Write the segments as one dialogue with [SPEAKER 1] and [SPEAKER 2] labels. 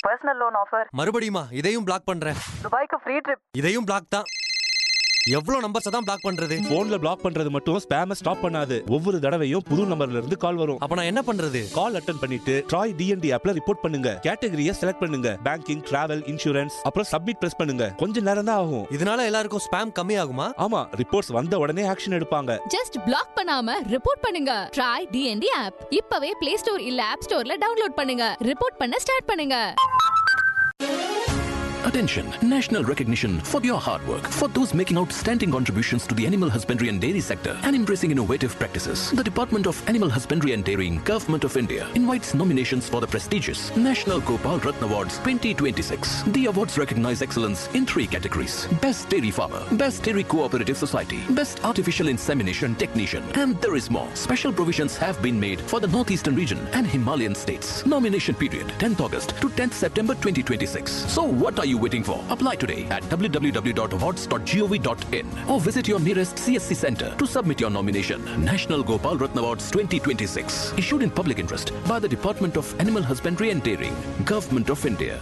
[SPEAKER 1] Personal loan offer
[SPEAKER 2] மறுபடியுமா இதையும் black பண்றேன்
[SPEAKER 1] துபாய்க்கு ஃப்ரீ ட்ரிப்
[SPEAKER 2] இதையும் பிளாக் தான் எவ்வளவு நம்பர்ஸ் தான் பிளாக் பண்றது
[SPEAKER 3] போன்ல பிளாக் பண்றது மட்டும் ஸ்பேம ஸ்டாப் பண்ணாது ஒவ்வொரு தடவையும் புது நம்பர்ல இருந்து கால் வரும்
[SPEAKER 2] அப்ப நான் என்ன பண்றது
[SPEAKER 3] கால் அட்டன் பண்ணிட்டு ட்ராய் டிஎன்டி ஆப்ல ரிப்போர்ட் பண்ணுங்க கேட்டகரியை செலக்ட் பண்ணுங்க பேங்கிங் டிராவல் இன்சூரன்ஸ் அப்புறம் சப்மிட் பிரஸ் பண்ணுங்க கொஞ்ச நேரம் தான் ஆகும்
[SPEAKER 2] இதனால எல்லாருக்கும் ஸ்பேம் கம்மி ஆகுமா
[SPEAKER 3] ஆமா ரிப்போர்ட்ஸ் வந்த உடனே ஆக்ஷன் எடுப்பாங்க
[SPEAKER 4] ஜஸ்ட் பிளாக் பண்ணாம ரிப்போர்ட் பண்ணுங்க ட்ரை டிஎன்டி ஆப் இப்பவே பிளே ஸ்டோர் இல்ல ஆப் ஸ்டோர்ல டவுன்லோட் பண்ணுங்க ரிப்போர்ட் பண்ண ஸ்டார்ட் பண்ணுங்க
[SPEAKER 5] Attention! National recognition for your hard work. For those making outstanding contributions to the animal husbandry and dairy sector and embracing innovative practices, the Department of Animal Husbandry and Dairying, Government of India, invites nominations for the prestigious National Gopal Ratna Awards 2026. The awards recognize excellence in three categories Best Dairy Farmer, Best Dairy Cooperative Society, Best Artificial Insemination Technician, and there is more. Special provisions have been made for the Northeastern region and Himalayan states. Nomination period 10th August to 10th September 2026. So, what are you waiting for? Apply today at www.awards.gov.in or visit your nearest CSC center to submit your nomination. National Gopal Ratna Awards 2026. Issued in public interest by the Department of Animal Husbandry and Dairying, Government of India.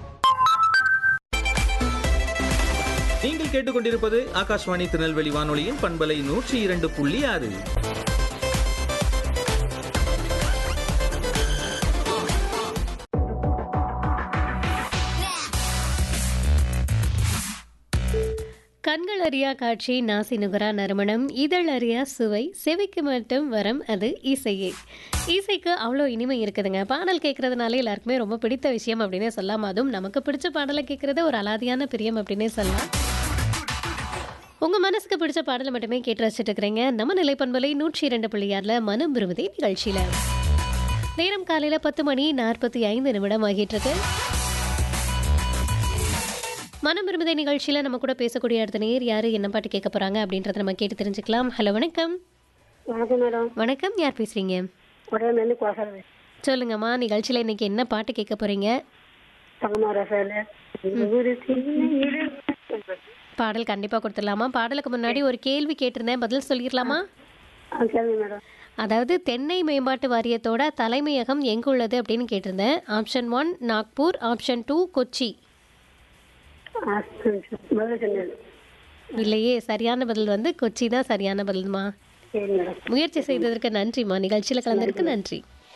[SPEAKER 6] நீங்கள் கேட்டுக்கொண்டிருப்பது ஆகாஷ்வாணி திருநெல்வேலி வானொலியின் பண்பலை நூற்றி இரண்டு புள்ளி ஆறு
[SPEAKER 7] கண்கள் அறியா காட்சி நாசி நுகரா நறுமணம் இதழ் அறியா சுவை செவிக்கு மட்டும் வரம் அது இசையே இசைக்கு அவ்வளோ இனிமை இருக்குதுங்க பாடல் கேட்கறதுனால எல்லாருக்குமே ரொம்ப பிடித்த விஷயம் அப்படின்னே சொல்லலாம் அதுவும் நமக்கு பிடிச்ச பாடலை கேட்கறது ஒரு அலாதியான பிரியம் அப்படின்னே சொல்லலாம் உங்கள் மனசுக்கு பிடிச்ச பாடலை மட்டுமே கேட்டு ரசிச்சுட்டு இருக்கிறீங்க நம்ம நிலைப்பண்பலை நூற்றி இரண்டு புள்ளியாரில் மனம் விரும்புதே நிகழ்ச்சியில் நேரம் காலையில் பத்து மணி நாற்பத்தி ஐந்து நிமிடம் ஆகிட்டு இருக்கு மனம் விரும்புதே நிகழ்ச்சியில் நம்ம கூட பேசக்கூடிய அடுத்த நேர் யார் என்ன பாட்டு கேட்க போகிறாங்க அப்படின்றத நம்ம கேட்டு தெரிஞ்சுக்கலாம் ஹலோ வணக்கம்
[SPEAKER 8] வணக்கம் மேடம்
[SPEAKER 7] வணக்கம் யார் பேசுகிறீங்க
[SPEAKER 8] உடனே கோசல்
[SPEAKER 7] சொல்லுங்கம்மா நிகழ்ச்சியில் இன்னைக்கு என்ன பாட்டு கேட்க போகிறீங்க
[SPEAKER 8] தங்கமா ரசால ஒரு சின்ன இரு
[SPEAKER 7] பாடல் கண்டிப்பாக கொடுத்துடலாமா பாடலுக்கு முன்னாடி ஒரு கேள்வி கேட்டிருந்தேன் பதில் சொல்லிடலாமா
[SPEAKER 8] ஆ சரிங்க மேடம்
[SPEAKER 7] அதாவது தென்னை மேம்பாட்டு வாரியத்தோட தலைமையகம் எங்கே உள்ளது அப்படின்னு கேட்டிருந்தேன் option one Nagpur option two Kochi
[SPEAKER 8] ஆ சரி சரி முதல்ல சொன்னது
[SPEAKER 7] இல்லையே சரியான பதில் வந்து கொச்சி தான் சரியான பதில்மா
[SPEAKER 8] சரி மேடம்
[SPEAKER 7] முயற்சி செய்ததற்கு நன்றிம்மா நிகழ்ச்சியில் கலந்ததற்கு நன்றி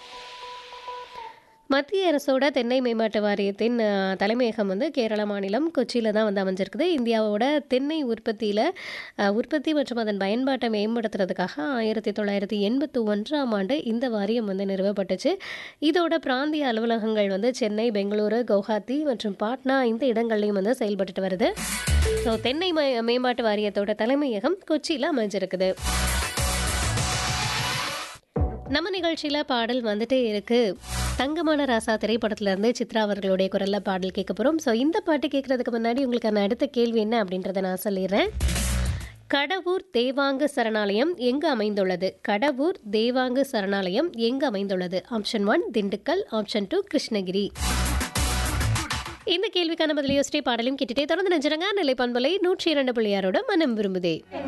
[SPEAKER 7] மத்திய அரசோட தென்னை மேம்பாட்டு வாரியத்தின் அஹ், தலைமையகம் வந்து கேரள மாநிலம் கொச்சியில் தான் வந்து அமைஞ்சிருக்குது இந்தியாவோட தென்னை உற்பத்தியில் உற்பத்தி மற்றும் அதன் பயன்பாட்டை மேம்படுத்துறதுக்காக ஆயிரத்தி தொள்ளாயிரத்தி எண்பத்தி ஒன்றாம் ஆண்டு இந்த வாரியம் வந்து நிறுவப்பட்டுச்சு இதோட பிராந்திய அலுவலகங்கள் வந்து சென்னை பெங்களூரு கவுஹாத்தி மற்றும் பாட்னா இந்த இடங்கள்லையும் வந்து செயல்பட்டுட்டு வருது ஸோ தென்னை மே- மேம்பாட்டு வாரியத்தோட தலைமையகம் கொச்சியில் அமைஞ்சிருக்குது நம்ம நிகழ்ச்சியில் பாடல் வந்துட்டே இருக்கு தங்கமான ராசா திரைப்படத்துல இருந்து சித்ரா அவர்களுடைய குரல்ல பாடல் கேட்க போகிறோம் ஸோ இந்த பாட்டு கேட்கறதுக்கு முன்னாடி உங்களுக்கான அடுத்த கேள்வி என்ன அப்படின்றத நான் சொல்லிடுறேன் கடவூர் தேவாங்கு சரணாலயம் எங்கு அமைந்துள்ளது கடவூர் தேவாங்கு சரணாலயம் எங்கு அமைந்துள்ளது option one Dindigul option two Krishnagiri இந்த கேள்விக்கான பதிலை யோசிச்சே பாடலையும் கேட்டுட்டே தொடர்ந்து நினைச்சிருங்க நிலை பண்பலை நூற்றி இரண்டு புள்ளியாரோட மனம் விரும்புதே